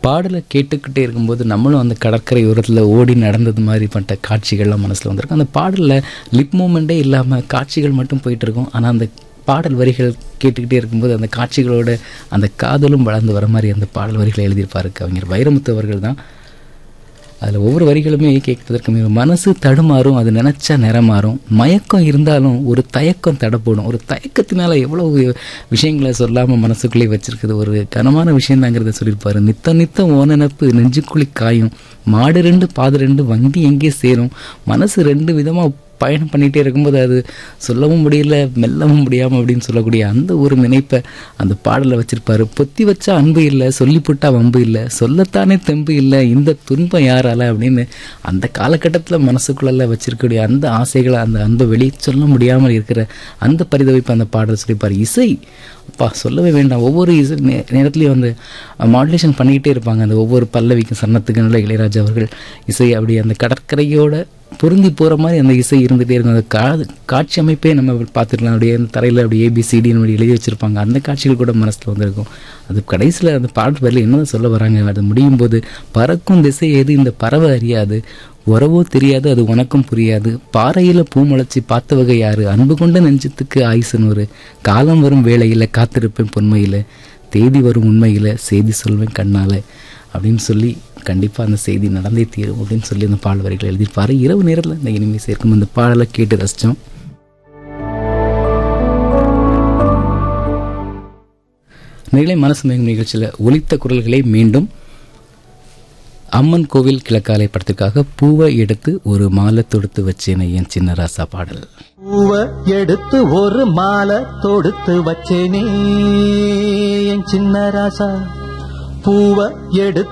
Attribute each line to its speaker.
Speaker 1: பாடலை கேட்டுக்கிட்டே இருக்கும்போது நம்மளும் அந்த கடற்கரை ஓரத்தில் ஓடி நடந்தது மாதிரிப்பட்ட காட்சிகள்லாம் மனசில் வந்திருக்கும் அந்த பாடலில் லிப் மூமெண்ட்டே இல்லாமல் காட்சிகள் மட்டும் போயிட்டு இருக்கும் ஆனால் அந்த பாடல் வரிகள் கேட்டுக்கிட்டே இருக்கும்போது அந்த காட்சிகளோட அந்த காதலும் வளர்ந்து வர மாதிரி அந்த பாடல் வரிகளை எழுதியிருப்பாரு கவிஞர் வைரமுத்து அவர்கள் தான் அதில் ஒவ்வொரு வரிகளுமே கேட்பதற்கு மிக மனசு தடுமாறும் அது நினச்சா நிறமாறும் மயக்கம் இருந்தாலும் ஒரு தயக்கம் தடப்படும் ஒரு தயக்கத்தினால எவ்வளவு விஷயங்களை சொல்லாமல் மனசுக்குள்ளே வச்சிருக்குது ஒரு கனமான விஷயந்தாங்கிறத சொல்லியிருப்பாரு நித்தம் நித்தம் ஓ நினப்பு நெஞ்சுக்குழி காயும் மாடு ரெண்டு பாது ரெண்டு வண்டி எங்கே சேரும் மனசு ரெண்டு விதமாக பயணம் பண்ணிகிட்டே இருக்கும்போது அது சொல்லவும் முடியல மெல்லவும் முடியாமல் அப்படின்னு சொல்லக்கூடிய அந்த ஒரு நினைப்பை அந்த பாடலை வச்சிருப்பாரு பொத்தி வச்சா அன்பு இல்லை சொல்லி போட்டா வம்பு இல்லை சொல்லத்தானே தெம்பு இல்லை இந்த துன்பம் யாரால அப்படின்னு அந்த காலகட்டத்தில் மனசுக்குள்ள வச்சிருக்கக்கூடிய அந்த ஆசைகளை அந்த அன்பை வெளியே சொல்ல முடியாமல் இருக்கிற அந்த பரிதவிப்பு அந்த பாடல் சொல்லியிருப்பார் இசை அப்பா சொல்லவே வேண்டாம் ஒவ்வொரு இசை நே- நேரத்துலையும் வந்து மாடுலேஷன் பண்ணிக்கிட்டே இருப்பாங்க அந்த ஒவ்வொரு பல்லவிக்கும் சன்னத்துக்கு நல்ல இளையராஜா அவர்கள் இசை அப்படி அந்த கடற்கரையோட பொருந்தி போகிற மாதிரி அந்த இசை இருந்துகிட்டே இருக்கும் அந்த கா காட்சி அமைப்பே நம்ம பார்த்துக்கலாம் அப்படியே அந்த தரையில் அப்படி ஏபிசிடின்னு அப்படி எழுதி வச்சுருப்பாங்க அந்த காட்சிகள் கூட மனசில் வந்திருக்கும் அது கடைசியில் அந்த பாட்டு வரையில் என்ன சொல்ல வராங்க அது முடியும் போது பறக்கும் திசை எது இந்த பறவை அறியாது உறவோ தெரியாது அது உனக்கும் புரியாது பாறையில் பூ முளைச்சி பார்த்த வகை யாரு அன்பு கொண்ட நெஞ்சத்துக்கு ஆயுசன் ஒரு காலம் வரும் வேளையில் காத்திருப்பேன் பொன்மையில் தேதி வரும் உண்மையில் செய்தி சொல்வேன் கண்ணால அப்படின்னு சொல்லி கண்டிப்பாக அந்த செய்தி நடந்தே தீரும் அப்படின்னு சொல்லி அந்த பாடல் வரிகளை எழுதியிருப்பாரு இரவு நேரத்தில் இந்த இனிமை சேர்க்கும் அந்த பாடலை கேட்டு ரசித்தோம் நிலை மனசு மேகும் நிகழ்ச்சியில் ஒலித்த குரல்களை மீண்டும் அம்மன் கோவில் கிழக்காலை படத்துக்காக பூவை எடுத்து ஒரு மாலை தொடுத்து வச்சேன் என் சின்ன ராசா பாடல்
Speaker 2: பூவ எடுத்து ஒரு மாலை தொடுத்து வச்சேனே என் சின்ன ராசா பூவ எடுத்து